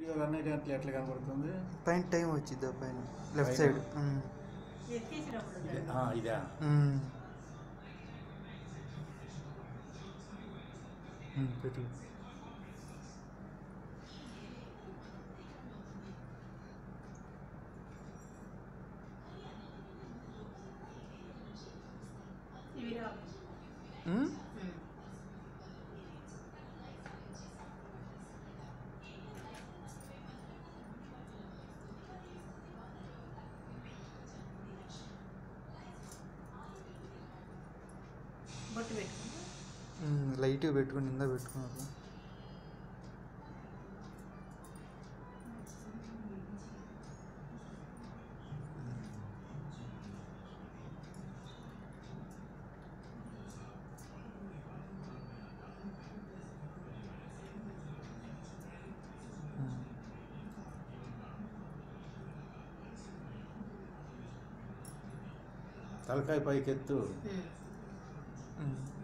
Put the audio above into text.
ఇవాళ అన్నిటి అట్లా ఎట్లా కనబడుతుంది పైన టైం వచ్చిద్ది ఆ పైన లెఫ్ట్ పైన? సైడ్ ఉమ్. ఎత్తేసినప్పుడు ఇదే, ఆ, ఇదా ఉమ్. ఉమ్, పెట్టు ఇవి రావు ఉమ్? ఉమ్. బొట్టు పెట్టుకుంటా ఉమ్, లైట్గా పెట్టుకుని నిందా పెట్టుకున్నారు ఉమ్. తలకాయ పైకి ఎత్తు ఉమ్. ఉమ్.